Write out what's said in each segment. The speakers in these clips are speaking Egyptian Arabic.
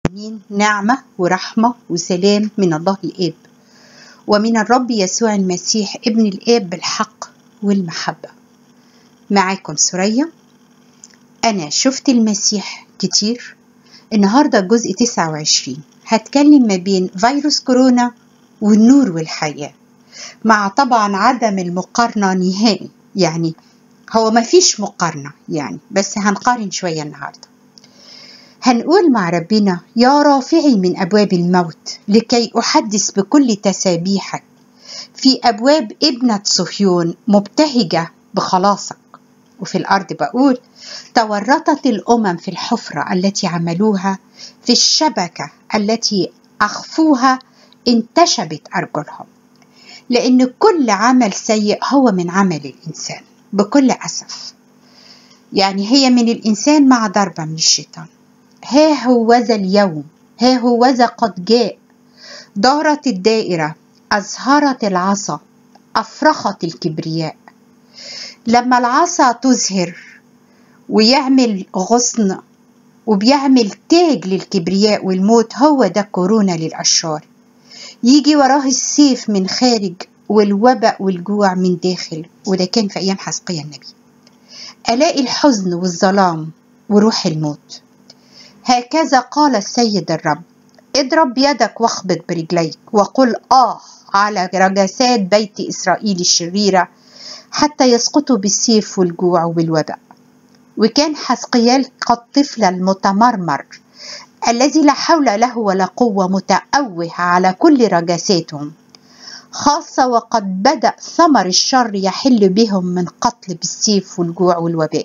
المسلمين نعمة ورحمة وسلام من الله الآب ومن الرب يسوع المسيح ابن الآب بالحق والمحبة معاكم سوريا أنا شفت المسيح كتير النهاردة جزء 29 هتكلم ما بين فيروس كورونا والنور والحياة مع طبعا عدم المقارنة نهائي يعني هو ما فيش مقارنة يعني بس هنقارن شوية النهاردة هنقول مع ربنا يا رافعي من أبواب الموت لكي أحدث بكل تسابيحك في أبواب ابنة صهيون مبتهجة بخلاصك وفي الأرض بقول تورطت الأمم في الحفرة التي عملوها في الشبكة التي أخفوها انتشبت أرجلهم لأن كل عمل سيء هو من عمل الإنسان بكل أسف يعني هي من الإنسان مع ضربة من الشيطان ها هو ذا اليوم ها هو ذا قد جاء دارت الدائرة أزهرت العصا أفرخت الكبرياء لما العصا تزهر ويعمل غصن وبيعمل تاج للكبرياء والموت هو ده كورونا للأشرار يجي وراه السيف من خارج والوباء والجوع من داخل وده كان في أيام حسقية النبي ألاقي الحزن والظلام وروح الموت هكذا قال السيد الرب اضرب يدك واخبط برجليك وقل آه على رجسات بيت إسرائيل الشريرة حتى يسقطوا بالسيف والجوع والوباء وكان حسقيال قد طفل المتمرمر الذي لا حول له ولا قوة متأوه على كل رجساتهم خاصة وقد بدأ ثمر الشر يحل بهم من قتل بالسيف والجوع والوباء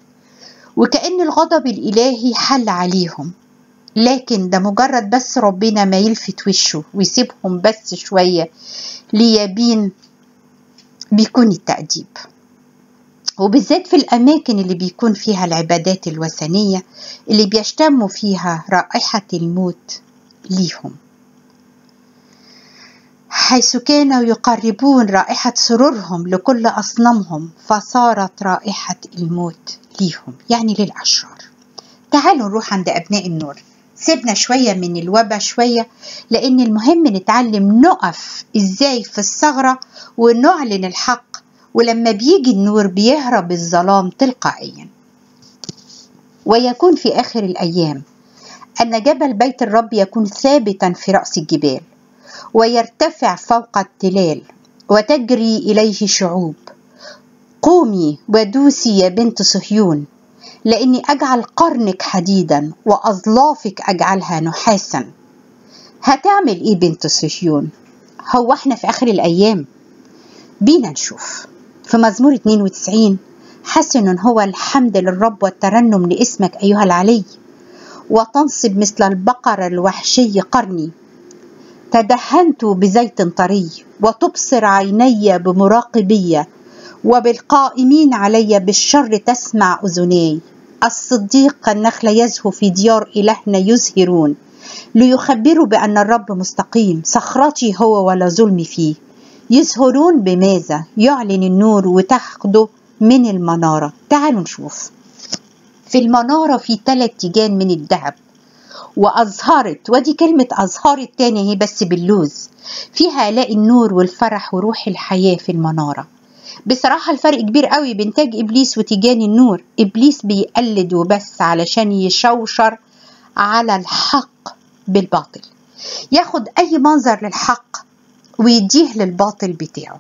وكأن الغضب الإلهي حل عليهم لكن ده مجرد بس ربنا ما يلفت وشه ويسيبهم بس شوية ليبين بيكون التأديب وبالذات في الأماكن اللي بيكون فيها العبادات الوثنية اللي بيشتموا فيها رائحة الموت ليهم حيث كانوا يقربون رائحة سرورهم لكل أصنامهم فصارت رائحة الموت ليهم يعني للأشرار تعالوا نروح عند أبناء النور سيبنا شوية من الوبا شوية لأن المهم نتعلم نقف إزاي في الثغرة ونعلن الحق ولما بيجي النور بيهرب الظلام تلقائيا ويكون في آخر الأيام أن جبل بيت الرب يكون ثابتا في رأس الجبال ويرتفع فوق التلال وتجري إليه شعوب قومي ودوسي يا بنت صهيون لاني اجعل قرنك حديدا واظلافك اجعلها نحاسا هتعمل ايه بنت صهيون هو احنا في اخر الايام بينا نشوف في مزمور 92 حسن هو الحمد للرب والترنم لاسمك ايها العلي وتنصب مثل البقر الوحشي قرني تدهنت بزيت طري وتبصر عيني بمراقبيه وبالقائمين علي بالشر تسمع أذناي الصديق كالنخل يزهو في ديار إلهنا يزهرون ليخبروا بأن الرب مستقيم صخرتي هو ولا ظلم فيه يزهرون بماذا يعلن النور وتاخده من المنارة تعالوا نشوف في المنارة في ثلاث تيجان من الذهب وأزهرت ودي كلمة أزهرت تاني هي بس باللوز فيها ألاقي النور والفرح وروح الحياة في المنارة بصراحة الفرق كبير قوي بين تاج إبليس وتيجان النور إبليس بيقلد وبس علشان يشوشر على الحق بالباطل ياخد أي منظر للحق ويديه للباطل بتاعه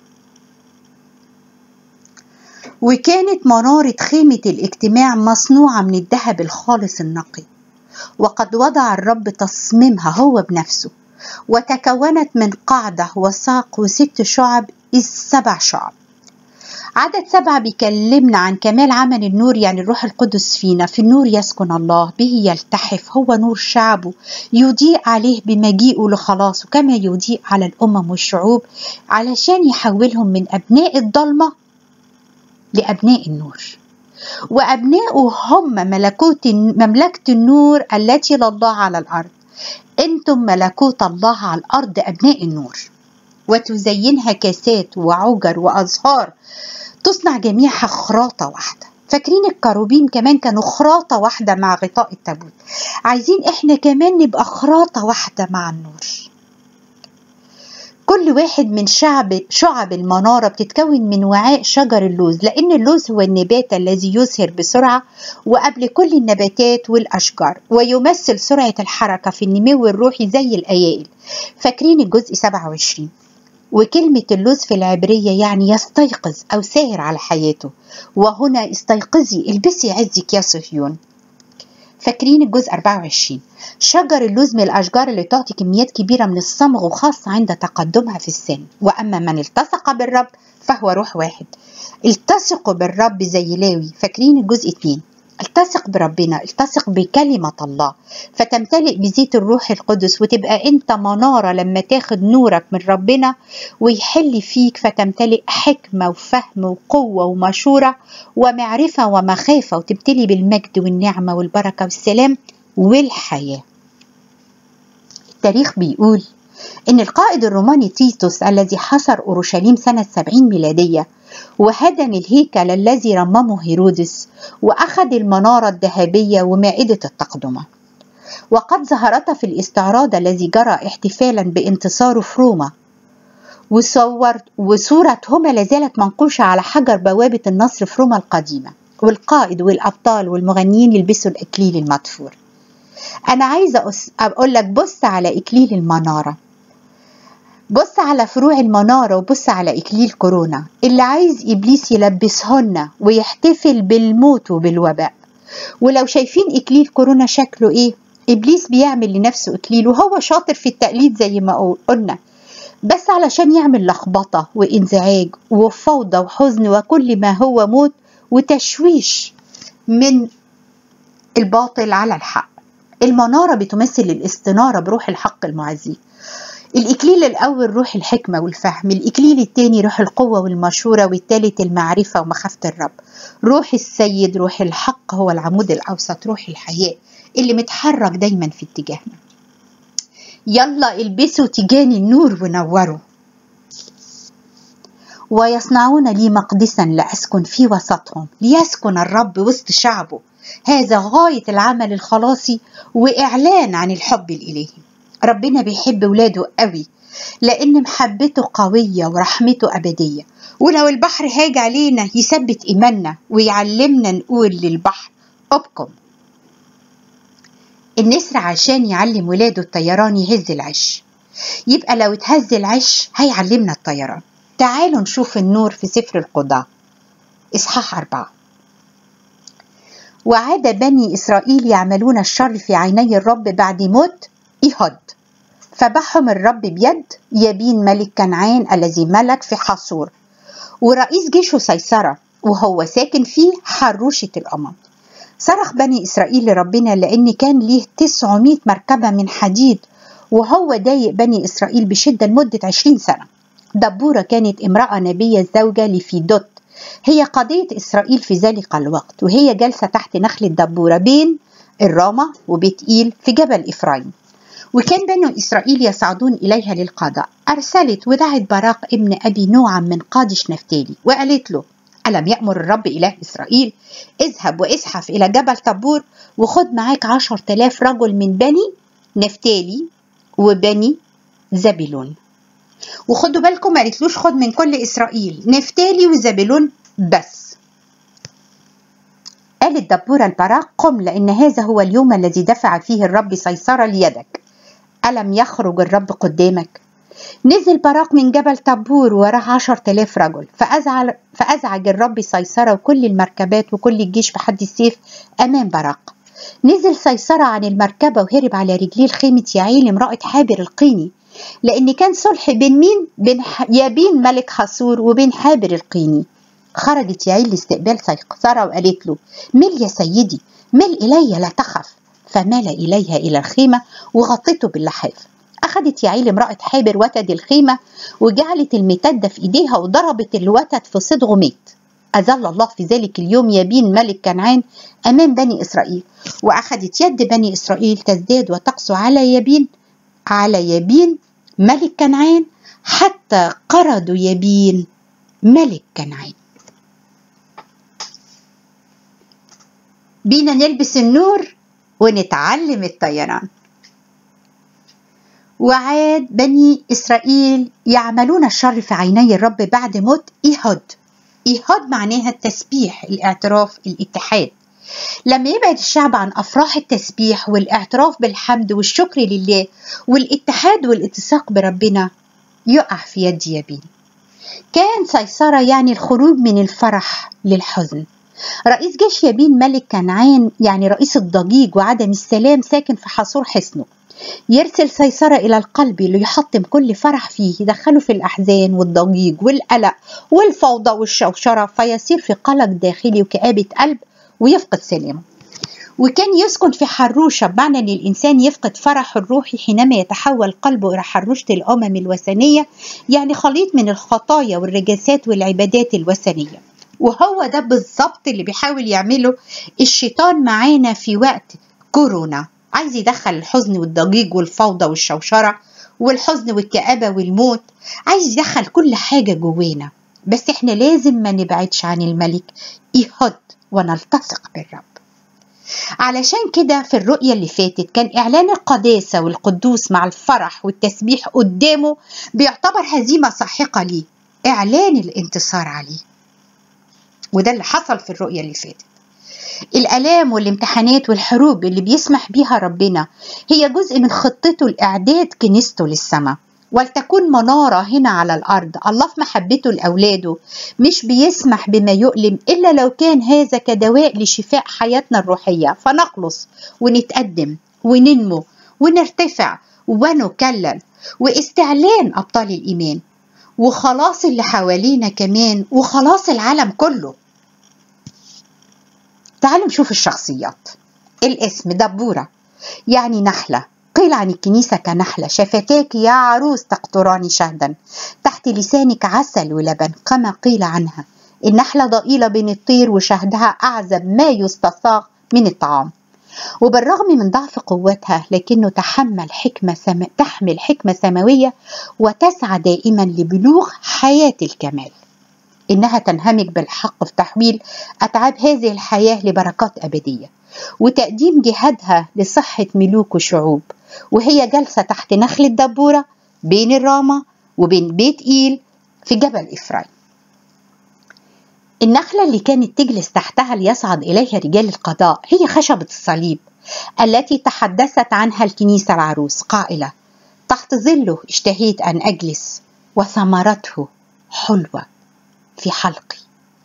وكانت منارة خيمة الاجتماع مصنوعة من الذهب الخالص النقي وقد وضع الرب تصميمها هو بنفسه وتكونت من قاعدة وساق وست شعب إذ سبع شعب عدد سبعة بيكلمنا عن كمال عمل النور يعني الروح القدس فينا في النور يسكن الله به يلتحف هو نور شعبه يضيء عليه بمجيئه لخلاصه كما يضيء على الأمم والشعوب علشان يحولهم من أبناء الضلمة لأبناء النور وأبناؤه هم ملكوت مملكة النور التي لله على الأرض أنتم ملكوت الله على الأرض أبناء النور وتزينها كاسات وعجر وأزهار تصنع جميعها خراطة واحدة فاكرين الكروبيم كمان كانوا خراطة واحدة مع غطاء التابوت عايزين احنا كمان نبقى خراطة واحدة مع النور كل واحد من شعب شعب المنارة بتتكون من وعاء شجر اللوز لأن اللوز هو النبات الذي يزهر بسرعة وقبل كل النباتات والأشجار ويمثل سرعة الحركة في النمو الروحي زي الأيائل فاكرين الجزء 27 وكلمة اللوز في العبرية يعني يستيقظ أو ساهر على حياته وهنا استيقظي البسي عزك يا صهيون فاكرين الجزء 24 شجر اللوز من الأشجار اللي تعطي كميات كبيرة من الصمغ وخاصة عند تقدمها في السن وأما من التصق بالرب فهو روح واحد التصقوا بالرب زي لاوي فاكرين الجزء 2 التصق بربنا التصق بكلمة الله فتمتلئ بزيت الروح القدس وتبقى انت منارة لما تاخد نورك من ربنا ويحل فيك فتمتلئ حكمة وفهم وقوة ومشورة ومعرفة ومخافة وتبتلي بالمجد والنعمة والبركة والسلام والحياة التاريخ بيقول إن القائد الروماني تيتوس الذي حصر أورشليم سنة 70 ميلادية وهدم الهيكل الذي رممه هيرودس وأخذ المنارة الذهبية ومائدة التقدمة وقد ظهرت في الاستعراض الذي جرى احتفالا بانتصاره في روما وصور وصورتهما لازالت منقوشة على حجر بوابة النصر في روما القديمة والقائد والأبطال والمغنيين يلبسوا الإكليل المدفور أنا عايزة أقول لك بص على إكليل المنارة بص على فروع المنارة وبص على إكليل كورونا اللي عايز إبليس يلبسهن ويحتفل بالموت وبالوباء ولو شايفين إكليل كورونا شكله إيه إبليس بيعمل لنفسه إكليل وهو شاطر في التقليد زي ما قلنا بس علشان يعمل لخبطة وانزعاج وفوضى وحزن وكل ما هو موت وتشويش من الباطل على الحق المنارة بتمثل الاستنارة بروح الحق المعزي الإكليل الأول روح الحكمة والفهم الإكليل الثاني روح القوة والمشورة والثالث المعرفة ومخافة الرب روح السيد روح الحق هو العمود الأوسط روح الحياة اللي متحرك دايما في اتجاهنا يلا البسوا تيجان النور ونوروا ويصنعون لي مقدسا لأسكن في وسطهم ليسكن الرب وسط شعبه هذا غاية العمل الخلاصي وإعلان عن الحب الإلهي ربنا بيحب ولاده قوي لأن محبته قوية ورحمته أبدية ولو البحر هاج علينا يثبت إيماننا ويعلمنا نقول للبحر أبكم النسر عشان يعلم ولاده الطيران يهز العش يبقى لو اتهز العش هيعلمنا الطيران تعالوا نشوف النور في سفر القضاء إصحاح أربعة وعاد بني إسرائيل يعملون الشر في عيني الرب بعد موت إيهود فبحهم الرب بيد يبين ملك كنعان الذي ملك في حصور ورئيس جيشه سيسرة وهو ساكن فيه حروشة الأمم صرخ بني إسرائيل لربنا لأن كان ليه 900 مركبة من حديد وهو ضايق بني إسرائيل بشدة لمدة 20 سنة دبورة كانت امرأة نبية زوجة لفيدوت هي قضية إسرائيل في ذلك الوقت وهي جالسة تحت نخل الدبورة بين الرامة وبيت إيل في جبل إفرايم وكان بنو إسرائيل يصعدون إليها للقضاء أرسلت ودعت براق ابن أبي نوعم من قادش نفتالي وقالت له ألم يأمر الرب إله إسرائيل اذهب وازحف إلى جبل طبور وخد معاك عشر تلاف رجل من بني نفتالي وبني زبلون وخدوا بالكم ما قالتلوش خد من كل إسرائيل نفتالي وزبلون بس قالت دبورة البراق قم لأن هذا هو اليوم الذي دفع فيه الرب سيسرة ليدك ألم يخرج الرب قدامك نزل براق من جبل طبور وراه عشر تلاف رجل فأزعج, فأزعج الرب سيسرة وكل المركبات وكل الجيش بحد السيف أمام براق نزل سيسرة عن المركبة وهرب على رجليه لخيمة يعيل امرأة حابر القيني لأن كان صلح بين مين؟ بين يابين ملك حصور وبين حابر القيني خرجت يعيل لاستقبال سيسرة وقالت له مل يا سيدي مل إلي لا تخف فمال إليها إلى الخيمة وغطته باللحاف أخذت يعيل امرأة حابر وتد الخيمة وجعلت المتدة في إيديها وضربت الوتد في صدغه ميت أذل الله في ذلك اليوم يبين ملك كنعان أمام بني إسرائيل وأخذت يد بني إسرائيل تزداد وتقسو على يبين على يبين ملك كنعان حتى قرضوا يبين ملك كنعان بينا نلبس النور ونتعلم الطيران وعاد بني إسرائيل يعملون الشر في عيني الرب بعد موت إيهود إيهود معناها التسبيح الاعتراف الاتحاد لما يبعد الشعب عن أفراح التسبيح والاعتراف بالحمد والشكر لله والاتحاد والاتساق بربنا يقع في يد يابين كان سيسرة يعني الخروج من الفرح للحزن رئيس جيش يابين ملك كنعان يعني رئيس الضجيج وعدم السلام ساكن في حصور حصنه يرسل سيسرة إلى القلب ليحطم كل فرح فيه يدخله في الأحزان والضجيج والقلق والفوضى والشوشرة فيصير في قلق داخلي وكآبة قلب ويفقد سلامه وكان يسكن في حروشة بمعنى أن الإنسان يفقد فرح الروحي حينما يتحول قلبه إلى حروشة الأمم الوثنية يعني خليط من الخطايا والرجاسات والعبادات الوثنية وهو ده بالظبط اللي بيحاول يعمله الشيطان معانا في وقت كورونا عايز يدخل الحزن والضجيج والفوضى والشوشرة والحزن والكآبة والموت عايز يدخل كل حاجة جوانا بس احنا لازم ما نبعدش عن الملك إيهود ونلتصق بالرب علشان كده في الرؤية اللي فاتت كان إعلان القداسة والقدوس مع الفرح والتسبيح قدامه بيعتبر هزيمة ساحقة ليه إعلان الانتصار عليه وده اللي حصل في الرؤية اللي فاتت الآلام والامتحانات والحروب اللي بيسمح بيها ربنا هي جزء من خطته لإعداد كنيسته للسماء ولتكون منارة هنا على الأرض الله في محبته لأولاده مش بيسمح بما يؤلم إلا لو كان هذا كدواء لشفاء حياتنا الروحية فنخلص ونتقدم وننمو ونرتفع ونكلل واستعلان أبطال الإيمان وخلاص اللي حوالينا كمان وخلاص العالم كله تعالوا نشوف الشخصيات الاسم دبورة يعني نحلة قيل عن الكنيسة كنحلة شفتاك يا عروس تقطران شهدا تحت لسانك عسل ولبن كما قيل عنها النحلة ضئيلة بين الطير وشهدها أعزب ما يستساغ من الطعام وبالرغم من ضعف قوتها لكنه تحمل حكمة سم... تحمل حكمة سماوية وتسعى دائما لبلوغ حياة الكمال إنها تنهمك بالحق في تحويل أتعاب هذه الحياة لبركات أبدية وتقديم جهادها لصحة ملوك وشعوب وهي جالسة تحت نخل الدبورة بين الرامة وبين بيت إيل في جبل إفرايم النخلة اللي كانت تجلس تحتها ليصعد إليها رجال القضاء هي خشبة الصليب التي تحدثت عنها الكنيسة العروس قائلة تحت ظله اشتهيت أن أجلس وثمرته حلوة في حلقي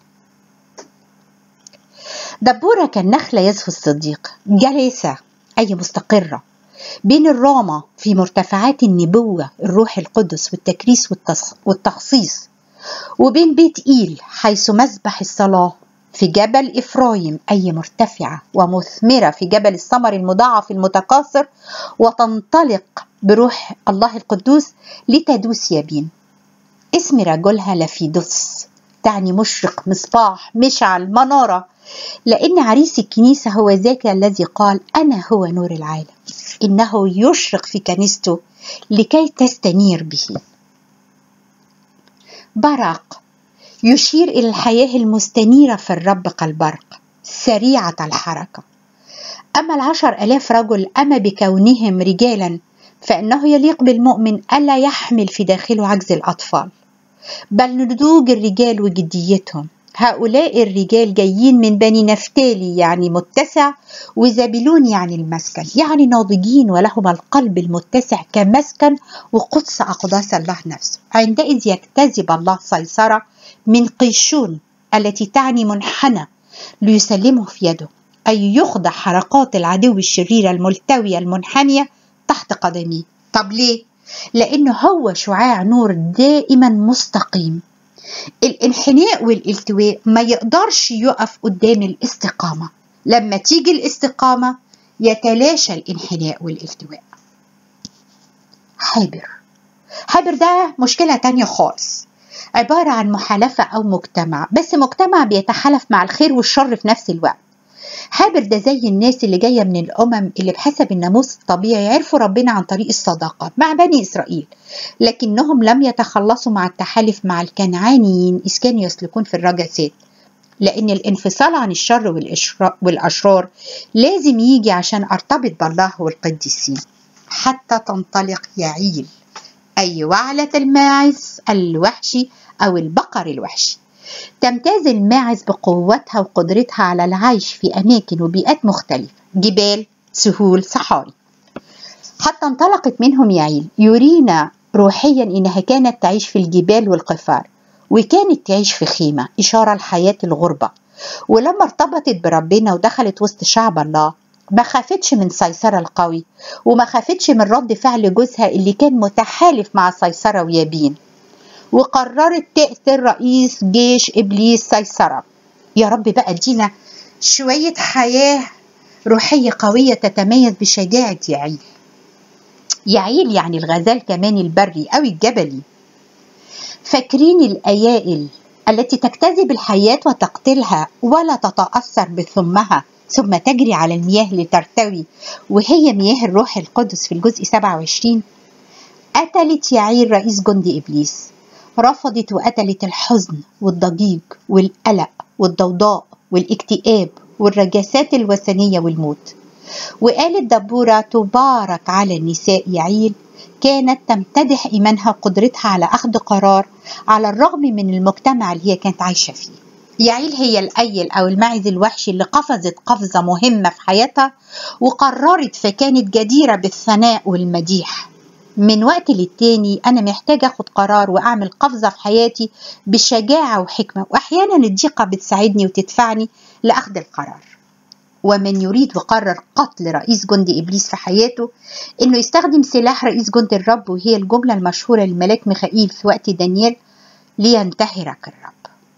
دبورة كالنخلة يزفو الصديق جلسة أي مستقرة بين الرامة في مرتفعات النبوة الروح القدس والتكريس والتخصيص وبين بيت إيل حيث مسبح الصلاة في جبل إفرايم أي مرتفعة ومثمرة في جبل الثمر المضاعف المتكاثر وتنطلق بروح الله القدوس لتدوس يابين اسم رجلها لفيدوس تعني مشرق مصباح مشعل منارة لأن عريس الكنيسة هو ذاك الذي قال أنا هو نور العالم إنه يشرق في كنيسته لكي تستنير به برق يشير إلى الحياة المستنيرة في الرب كالبرق سريعة الحركة أما العشر ألاف رجل أما بكونهم رجالا فإنه يليق بالمؤمن ألا يحمل في داخله عجز الأطفال بل نضوج الرجال وجديتهم هؤلاء الرجال جايين من بني نفتالي يعني متسع وزابلون يعني المسكن يعني ناضجين ولهم القلب المتسع كمسكن وقدس أقداس الله نفسه عندئذ يجتذب الله سيسرة من قيشون التي تعني منحنى ليسلمه في يده أي يخضع حركات العدو الشريرة الملتوية المنحنية تحت قدميه طب ليه؟ لأنه هو شعاع نور دائما مستقيم الانحناء والالتواء ما يقدرش يقف قدام الاستقامة لما تيجي الاستقامة يتلاشى الانحناء والالتواء حابر حابر ده مشكلة تانية خالص عبارة عن محالفة أو مجتمع بس مجتمع بيتحالف مع الخير والشر في نفس الوقت حابر ده زي الناس اللي جاية من الأمم اللي بحسب الناموس الطبيعي عرفوا ربنا عن طريق الصداقة مع بني إسرائيل لكنهم لم يتخلصوا مع التحالف مع الكنعانيين إذ كانوا يسلكون في الرجسات لأن الانفصال عن الشر والأشرار لازم يجي عشان أرتبط بالله والقديسين حتى تنطلق يعيل أي وعلة الماعز الوحشي أو البقر الوحشي تمتاز الماعز بقوتها وقدرتها على العيش في أماكن وبيئات مختلفة جبال سهول صحاري حتى انطلقت منهم يعيل يرينا روحيا إنها كانت تعيش في الجبال والقفار وكانت تعيش في خيمة إشارة لحياة الغربة ولما ارتبطت بربنا ودخلت وسط شعب الله ما خافتش من سيسرة القوي وما خافتش من رد فعل جوزها اللي كان متحالف مع سيسرة ويابين وقررت تقتل رئيس جيش إبليس سيسرة يا رب بقى ادينا شوية حياة روحية قوية تتميز بشجاعة يعيل يعيل يعني الغزال كمان البري أو الجبلي فاكرين الأيائل التي تجتذب الحياة وتقتلها ولا تتأثر بثمها ثم تجري على المياه لترتوي وهي مياه الروح القدس في الجزء 27 قتلت يعير رئيس جند إبليس رفضت وقتلت الحزن والضجيج والقلق والضوضاء والاكتئاب والرجاسات الوثنية والموت وقالت دبورة تبارك على النساء يعيل كانت تمتدح إيمانها وقدرتها على أخذ قرار على الرغم من المجتمع اللي هي كانت عايشة فيه يعيل هي الأيل أو الماعز الوحشي اللي قفزت قفزة مهمة في حياتها وقررت فكانت جديرة بالثناء والمديح من وقت للتاني أنا محتاجة أخد قرار وأعمل قفزة في حياتي بشجاعة وحكمة وأحيانا الضيقة بتساعدني وتدفعني لأخذ القرار ومن يريد وقرر قتل رئيس جند إبليس في حياته إنه يستخدم سلاح رئيس جند الرب وهي الجملة المشهورة للملاك ميخائيل في وقت دانيال لينتهرك الرب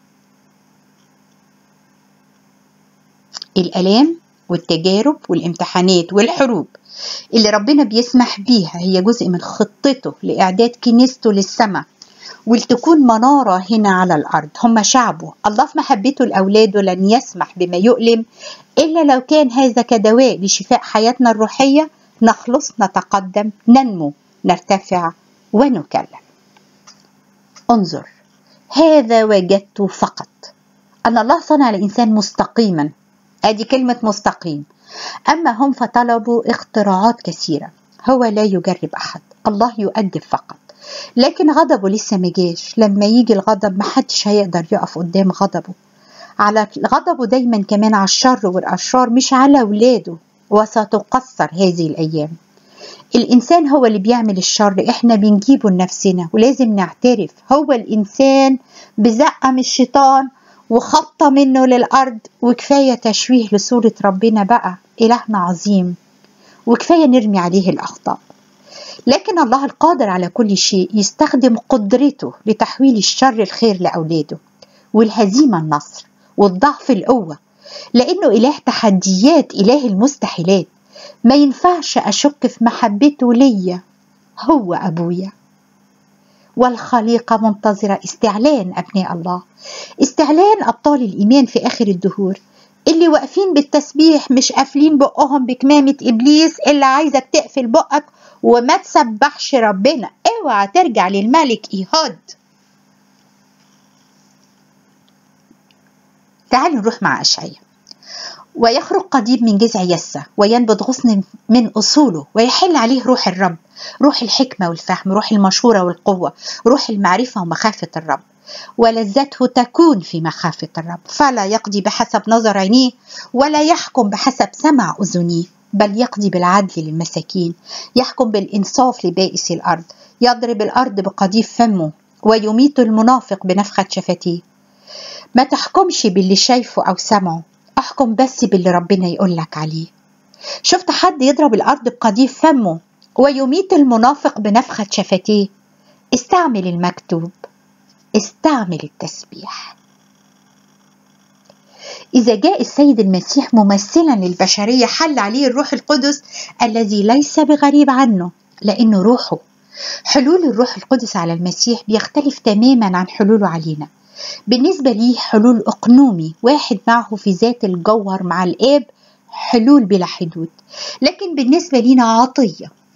الآلام والتجارب والامتحانات والحروب اللي ربنا بيسمح بيها هي جزء من خطته لإعداد كنيسته للسماء ولتكون منارة هنا على الأرض هم شعبه الله في محبته لأولاده لن يسمح بما يؤلم إلا لو كان هذا كدواء لشفاء حياتنا الروحية نخلص نتقدم ننمو نرتفع ونكلم انظر هذا وجدت فقط أن الله صنع الإنسان مستقيما أدي كلمة مستقيم أما هم فطلبوا اختراعات كثيرة هو لا يجرب أحد الله يؤدب فقط لكن غضبه لسه ما جاش لما يجي الغضب محدش هيقدر يقف قدام غضبه على غضبه دايما كمان على الشر والأشرار مش على ولاده وستقصر هذه الأيام الإنسان هو اللي بيعمل الشر إحنا بنجيبه لنفسنا ولازم نعترف هو الإنسان بزقة من الشيطان وخبطة منه للأرض وكفاية تشويه لصورة ربنا بقى إلهنا عظيم وكفاية نرمي عليه الأخطاء لكن الله القادر على كل شيء يستخدم قدرته لتحويل الشر الخير لأولاده والهزيمة النصر والضعف القوة لأنه إله تحديات إله المستحيلات ما ينفعش أشك في محبته ليا هو أبويا والخليقة منتظرة استعلان أبناء الله استعلان أبطال الإيمان في آخر الدهور اللي واقفين بالتسبيح مش قافلين بقهم بكمامة إبليس اللي عايزك تقفل بقك وما تسبحش ربنا اوعى ترجع للملك إيهاد تعالوا نروح مع أشعية ويخرج قضيب من جذع يسة وينبت غصن من أصوله ويحل عليه روح الرب روح الحكمة والفهم روح المشورة والقوة روح المعرفة ومخافة الرب ولذته تكون في مخافة الرب فلا يقضي بحسب نظر عينيه ولا يحكم بحسب سمع أذنيه بل يقضي بالعدل للمساكين يحكم بالإنصاف لبائس الأرض يضرب الأرض بقضيب فمه ويميت المنافق بنفخة شفتيه ما تحكمش باللي شايفه أو سمعه احكم بس باللي ربنا يقولك عليه شفت حد يضرب الأرض بقضيب فمه ويميت المنافق بنفخة شفتيه استعمل المكتوب استعمل التسبيح إذا جاء السيد المسيح ممثلا للبشرية حل عليه الروح القدس الذي ليس بغريب عنه لأنه روحه حلول الروح القدس على المسيح بيختلف تماما عن حلوله علينا بالنسبة ليه حلول أقنومي واحد معه في ذات الجوهر مع الآب حلول بلا حدود لكن بالنسبة لينا عطية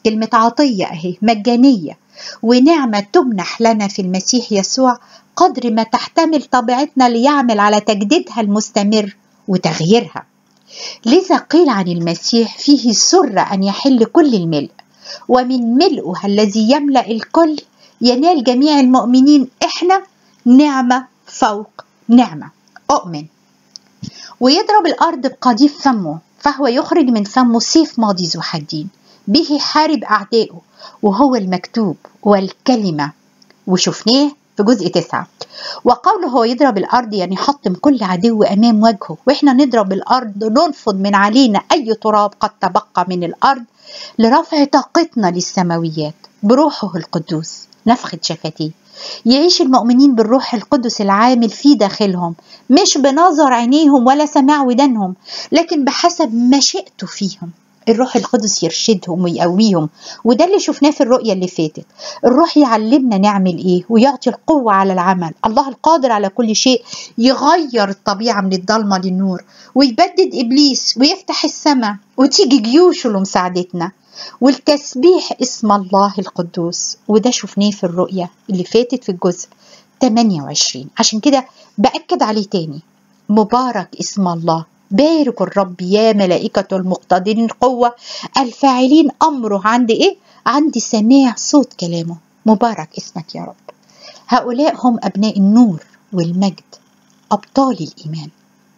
كلمة عطية أهي مجانية ونعمة تمنح لنا في المسيح يسوع قدر ما تحتمل طبيعتنا ليعمل على تجديدها المستمر وتغييرها لذا قيل عن المسيح فيه سر أن يحل كل الملء ومن ملئه الذي يملأ الكل ينال جميع المؤمنين إحنا نعمة فوق نعمة أؤمن ويضرب الأرض بقضيب فمه فهو يخرج من فمه سيف ماضي ذو حدين به حارب أعدائه وهو المكتوب والكلمة وشفناه في جزء تسعة وقوله هو يضرب الأرض يعني يحطم كل عدو أمام وجهه وإحنا نضرب الأرض ننفض من علينا أي تراب قد تبقى من الأرض لرفع طاقتنا للسماويات بروحه القدوس نفخة شفتيه يعيش المؤمنين بالروح القدس العامل في داخلهم مش بنظر عينيهم ولا سماع ودانهم لكن بحسب مشيئته فيهم الروح القدس يرشدهم ويقويهم وده اللي شفناه في الرؤية اللي فاتت الروح يعلمنا نعمل ايه ويعطي القوة على العمل الله القادر على كل شيء يغير الطبيعة من الضلمة للنور ويبدد إبليس ويفتح السماء وتيجي جيوشه لمساعدتنا والتسبيح اسم الله القدوس وده شفناه في الرؤية اللي فاتت في الجزء 28 عشان كده بأكد عليه تاني مبارك اسم الله باركوا الرب يا ملائكة المقتدرين القوة الفاعلين أمره عند إيه؟ عند سماع صوت كلامه مبارك اسمك يا رب هؤلاء هم أبناء النور والمجد أبطال الإيمان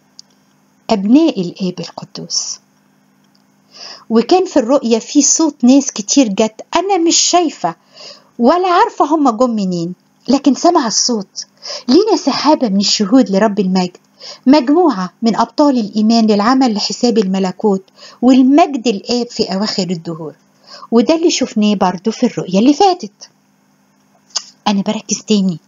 أبناء الآب القدوس وكان في الرؤية في صوت ناس كتير جت أنا مش شايفة ولا عارفة هم جم منين لكن سمع الصوت لينا سحابة من الشهود لرب المجد مجموعة من أبطال الإيمان للعمل لحساب الملكوت والمجد الآب في أواخر الدهور وده اللي شفناه برضو في الرؤية اللي فاتت أنا بركز تاني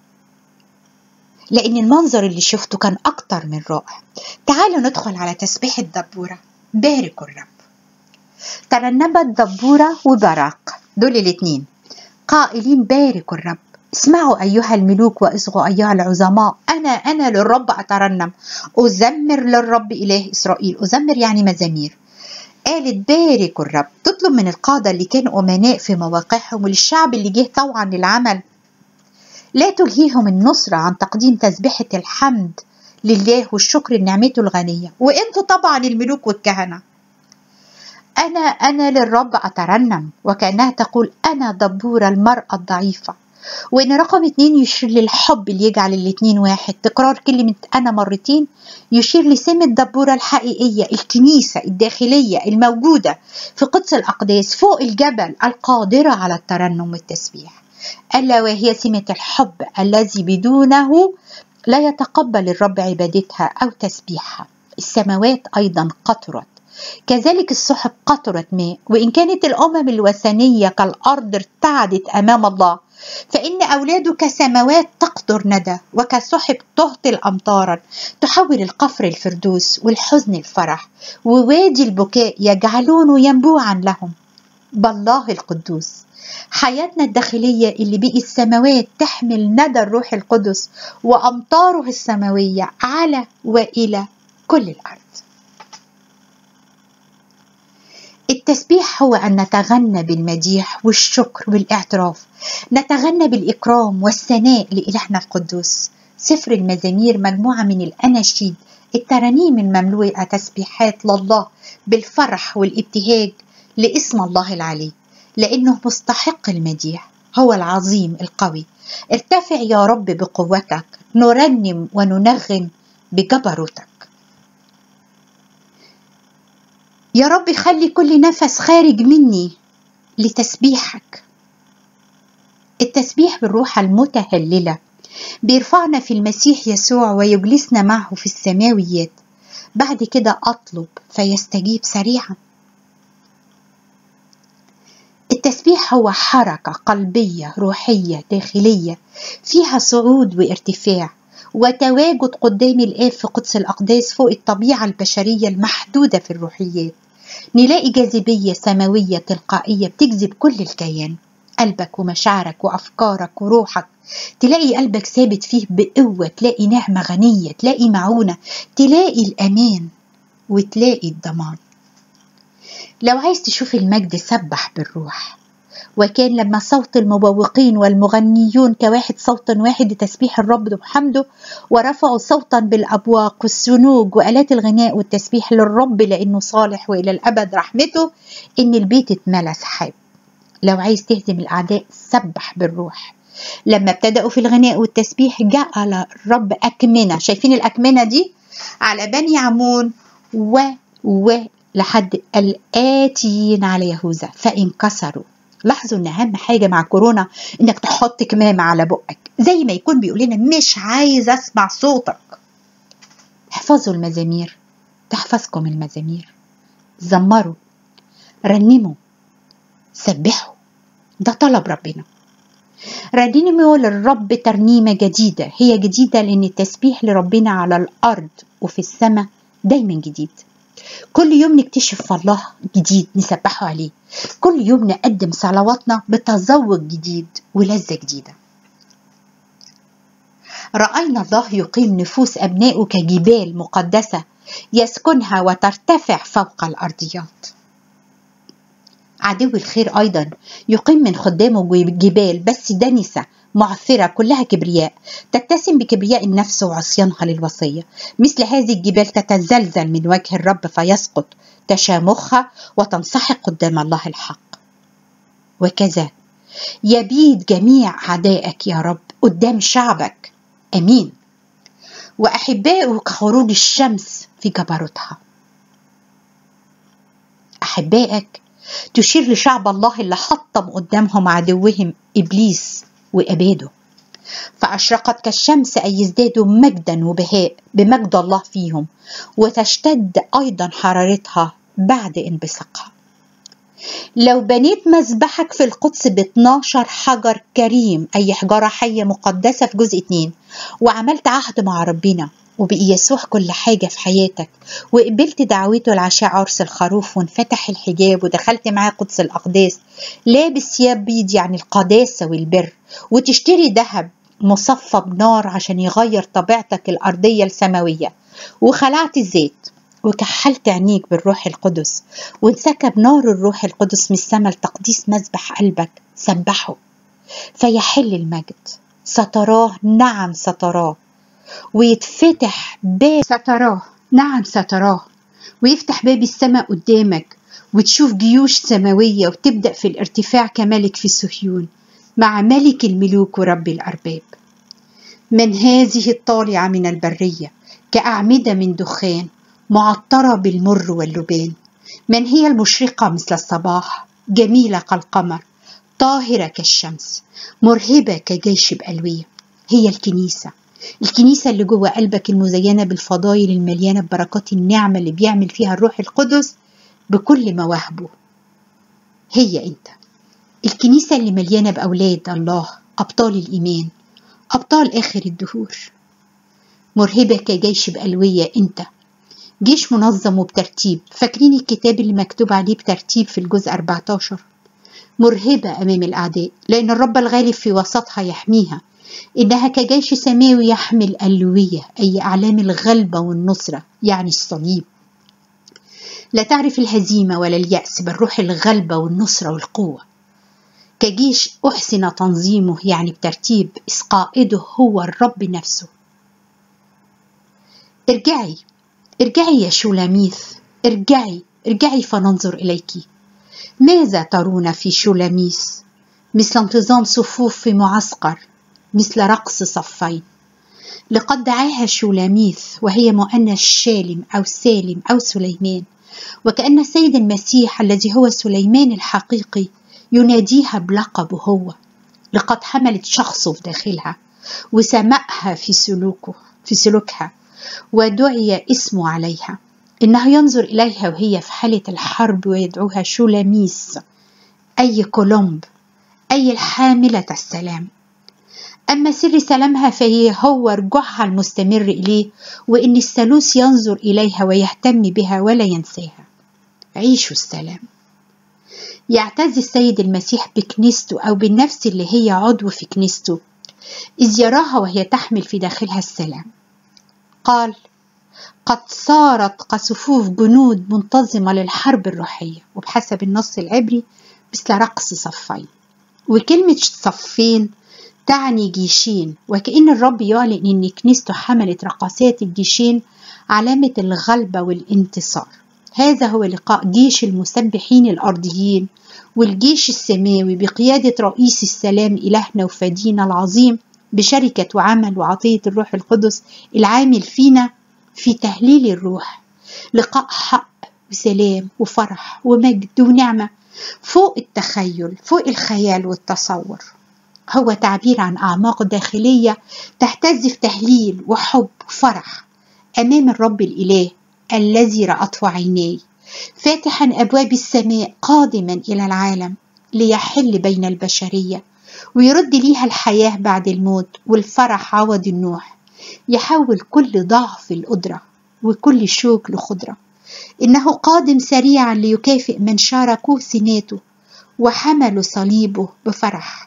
لأن المنظر اللي شفته كان أكتر من رائع تعالوا ندخل على تسبيح الدبورة باركوا الرب ترنبت دبورة وبراق دول الاتنين قائلين باركوا الرب اسمعوا أيها الملوك واصغوا أيها العظماء أنا أنا للرب أترنم أزمر للرب إله إسرائيل أزمر يعني مزامير قالت باركوا الرب تطلب من القادة اللي كانوا أمناء في مواقعهم وللشعب اللي جه طوعا للعمل لا تلهيهم النصرة عن تقديم تسبيحة الحمد لله والشكر لنعمته الغنية وانتوا طبعا الملوك والكهنة أنا أنا للرب أترنم وكأنها تقول أنا دبورة المرأة الضعيفة وإن رقم اتنين يشير للحب اللي يجعل الاتنين واحد تكرار كلمة أنا مرتين يشير لسم الدبورة الحقيقية الكنيسة الداخلية الموجودة في قدس الأقداس فوق الجبل القادرة على الترنم والتسبيح ألا وهي سمة الحب الذي بدونه لا يتقبل الرب عبادتها أو تسبيحها السماوات أيضا قطرت كذلك السحب قطرت ماء وإن كانت الأمم الوثنية كالأرض ارتعدت أمام الله فإن أولاده كسماوات تقطر ندى وكسحب تهطل أمطارا تحول القفر الفردوس والحزن الفرح ووادي البكاء يجعلونه ينبوعا لهم بالله القدوس حياتنا الداخلية اللي بقي السماوات تحمل ندى الروح القدس وأمطاره السماوية على وإلى كل الأرض التسبيح هو أن نتغنى بالمديح والشكر والاعتراف نتغنى بالإكرام والثناء لإلهنا القدوس سفر المزامير مجموعة من الأناشيد الترانيم المملوءة تسبيحات لله بالفرح والابتهاج لاسم الله العلي لأنه مستحق المديح هو العظيم القوي ارتفع يا رب بقوتك نرنم وننغم بجبروتك يا رب خلي كل نفس خارج مني لتسبيحك التسبيح بالروح المتهللة بيرفعنا في المسيح يسوع ويجلسنا معه في السماويات بعد كده أطلب فيستجيب سريعا التسبيح هو حركة قلبية روحية داخلية فيها صعود وارتفاع وتواجد قدام الآب في قدس الأقداس فوق الطبيعة البشرية المحدودة في الروحيات نلاقي جاذبية سماوية تلقائية بتجذب كل الكيان قلبك ومشاعرك وأفكارك وروحك تلاقي قلبك ثابت فيه بقوة تلاقي نعمة غنية تلاقي معونة تلاقي الأمان وتلاقي الضمان لو عايز تشوف المجد سبح بالروح وكان لما صوت المبوقين والمغنيون كواحد صوت واحد لتسبيح الرب وحمده ورفعوا صوتا بالأبواق والسنوج وآلات الغناء والتسبيح للرب لأنه صالح وإلى الأبد رحمته إن البيت اتملى سحاب لو عايز تهزم الأعداء سبح بالروح لما ابتدأوا في الغناء والتسبيح جعل الرب أكمنة شايفين الأكمنة دي على بني عمون و و لحد الآتيين على يهوذا فانكسروا لاحظوا ان اهم حاجه مع كورونا انك تحط كمامه على بقك زي ما يكون بيقول لنا مش عايز اسمع صوتك احفظوا المزامير تحفظكم المزامير زمروا رنموا سبحوا ده طلب ربنا رنموا للرب ترنيمه جديده هي جديده لان التسبيح لربنا على الارض وفي السماء دايما جديد كل يوم نكتشف الله جديد نسبحه عليه كل يوم نقدم صلواتنا بتذوق جديد ولذة جديدة رأينا الله يقيم نفوس أبنائه كجبال مقدسة يسكنها وترتفع فوق الأرضيات عدو الخير أيضا يقيم من خدامه جبال بس دنسة معثرة كلها كبرياء تتسم بكبرياء النفس وعصيانها للوصية مثل هذه الجبال تتزلزل من وجه الرب فيسقط تشامخها وتنسحق قدام الله الحق وكذا يبيد جميع أعدائك يا رب قدام شعبك أمين وأحبائه كخروج الشمس في جبروتها أحبائك تشير لشعب الله اللي حطم قدامهم عدوهم إبليس وأباده فأشرقت كالشمس أي يزدادوا مجدا وبهاء بمجد الله فيهم وتشتد أيضا حرارتها بعد انبثاقها لو بنيت مذبحك في القدس ب 12 حجر كريم أي حجارة حية مقدسة في جزء 2 وعملت عهد مع ربنا وبقي يسوع كل حاجة في حياتك وقبلت دعوته العشاء عرس الخروف وانفتح الحجاب ودخلت معاه قدس الأقداس لابس ثياب بيض يعني القداسة والبر وتشتري ذهب مصفى بنار عشان يغير طبيعتك الأرضية السماوية وخلعت الزيت وكحلت عينيك بالروح القدس وانسكب نار الروح القدس من السماء لتقديس مذبح قلبك سبحه فيحل المجد ستراه نعم ستراه ويتفتح باب ستراه نعم ستراه ويفتح باب السماء قدامك وتشوف جيوش سماوية وتبدأ في الارتفاع كملك في صهيون مع ملك الملوك ورب الأرباب من هذه الطالعة من البرية كأعمدة من دخان معطرة بالمر واللبان من هي المشرقة مثل الصباح جميلة كالقمر طاهرة كالشمس مرهبة كجيش بألوية هي الكنيسة الكنيسة اللي جوه قلبك المزينة بالفضايل المليانة ببركات النعمة اللي بيعمل فيها الروح القدس بكل مواهبه هي انت الكنيسة اللي مليانة بأولاد الله أبطال الإيمان أبطال آخر الدهور مرهبة كجيش بألوية أنت جيش منظم وبترتيب فاكرين الكتاب اللي مكتوب عليه بترتيب في الجزء 14 مرهبة أمام الأعداء لأن الرب الغالب في وسطها يحميها إنها كجيش سماوي يحمل ألوية أي أعلام الغلبة والنصرة يعني الصليب لا تعرف الهزيمة ولا اليأس بل روح الغلبة والنصرة والقوة كجيش أحسن تنظيمه يعني بترتيب إذ قائده هو الرب نفسه ارجعي ارجعي يا شولاميث ارجعي ارجعي فننظر إليك ماذا ترون في شولاميث مثل انتظام صفوف في معسكر مثل رقص صفين لقد دعاها شولاميث وهي مؤنث شالم أو سالم أو سليمان وكأن السيد المسيح الذي هو سليمان الحقيقي يناديها بلقبه هو لقد حملت شخصه في داخلها وسمأها في سلوكه في سلوكها ودعي اسمه عليها إنه ينظر إليها وهي في حالة الحرب ويدعوها شولاميس أي كولومب أي الحاملة السلام أما سر سلامها فهي هو رجوعها المستمر إليه وإن الثالوث ينظر إليها ويهتم بها ولا ينساها عيشوا السلام يعتز السيد المسيح بكنيسته أو بالنفس اللي هي عضو في كنيسته إذ يراها وهي تحمل في داخلها السلام قال قد صارت كصفوف جنود منتظمة للحرب الروحية وبحسب النص العبري مثل رقص صفين وكلمة صفين تعني جيشين وكأن الرب يعلن إن كنيسته حملت رقصات الجيشين علامة الغلبة والانتصار هذا هو لقاء جيش المسبحين الأرضيين والجيش السماوي بقيادة رئيس السلام إلهنا وفدينا العظيم بشركة وعمل وعطية الروح القدس العامل فينا في تهليل الروح لقاء حق وسلام وفرح ومجد ونعمة فوق التخيل فوق الخيال والتصور هو تعبير عن أعماق داخلية تهتز في تهليل وحب وفرح أمام الرب الإله الذي رأته عيناي فاتحا أبواب السماء قادما إلى العالم ليحل بين البشرية ويرد ليها الحياة بعد الموت والفرح عوض النوح يحول كل ضعف القدرة وكل شوك لخضرة إنه قادم سريعا ليكافئ من شاركوه سناته وحملوا صليبه بفرح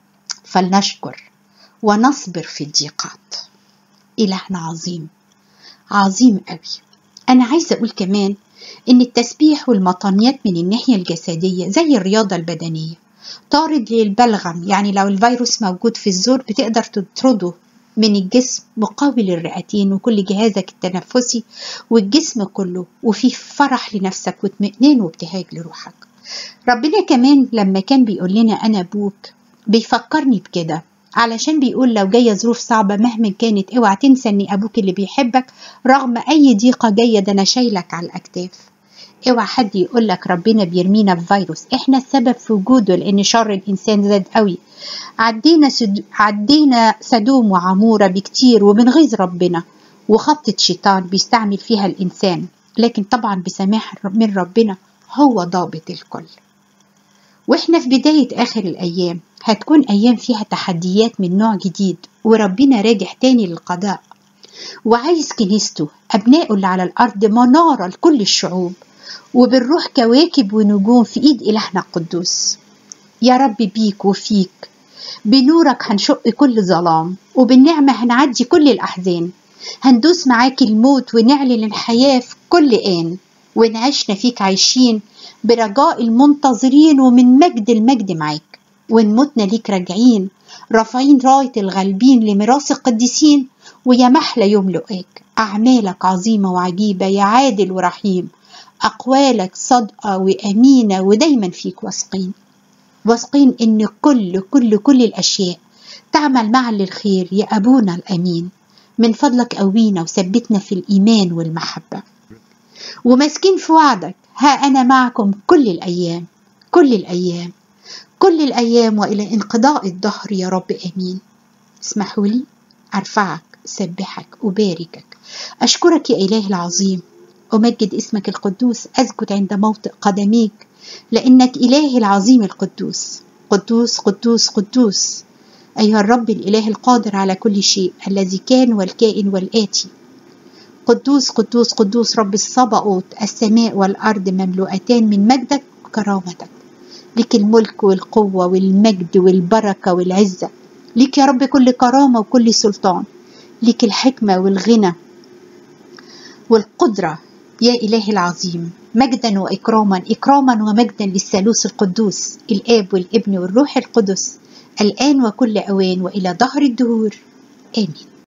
فلنشكر ونصبر في الضيقات إلهنا عظيم عظيم قوي أنا عايزة أقول كمان إن التسبيح والمطانيات من الناحية الجسدية زي الرياضة البدنية طارد للبلغم يعني لو الفيروس موجود في الزور بتقدر تطرده من الجسم مقاوي للرئتين وكل جهازك التنفسي والجسم كله وفيه فرح لنفسك واطمئنان وابتهاج لروحك ربنا كمان لما كان بيقول لنا أنا أبوك بيفكرني بكده علشان بيقول لو جاية ظروف صعبة مهما كانت اوعى تنسى ان ابوك اللي بيحبك رغم اي ضيقة جاية ده انا شايلك على الاكتاف اوعى حد يقول لك ربنا بيرمينا بفيروس احنا السبب في وجوده لان شر الانسان زاد قوي عدينا سد... عدينا سدوم وعمورة بكتير ومن غيظ ربنا وخطة شيطان بيستعمل فيها الانسان لكن طبعا بسماح من ربنا هو ضابط الكل واحنا في بداية اخر الايام هتكون أيام فيها تحديات من نوع جديد وربنا راجع تاني للقضاء وعايز كنيسته أبنائه اللي على الأرض منارة لكل الشعوب وبالروح كواكب ونجوم في إيد إلهنا القدوس يا رب بيك وفيك بنورك هنشق كل ظلام وبالنعمة هنعدي كل الأحزان هندوس معاك الموت ونعلن الحياة في كل آن وإن عشنا فيك عايشين برجاء المنتظرين ومن مجد المجد معاك وإن متنا ليك راجعين رافعين راية الغالبين لميراث القديسين ويا محلى يوم لقاك أعمالك عظيمة وعجيبة يا عادل ورحيم أقوالك صادقة وأمينة ودايما فيك واثقين واثقين إن كل كل كل الأشياء تعمل معا للخير يا أبونا الأمين من فضلك قوينا وثبتنا في الإيمان والمحبة وماسكين في وعدك ها أنا معكم كل الأيام كل الأيام كل الأيام وإلى انقضاء الدهر يا رب آمين اسمحوا لي أرفعك أسبحك أباركك أشكرك يا إله العظيم أمجد اسمك القدوس أسجد عند موطئ قدميك لأنك إله العظيم القدوس قدوس قدوس قدوس أيها الرب الإله القادر على كل شيء الذي كان والكائن والآتي قدوس قدوس قدوس رب الصبأوت السماء والأرض مملوءتان من مجدك وكرامتك لك الملك والقوة والمجد والبركة والعزة لك يا رب كل كرامة وكل سلطان لك الحكمة والغنى والقدرة يا إله العظيم مجدا وإكراما إكراما ومجدا للثالوث القدوس الآب والابن والروح القدس الآن وكل أوان وإلى ظهر الدهور آمين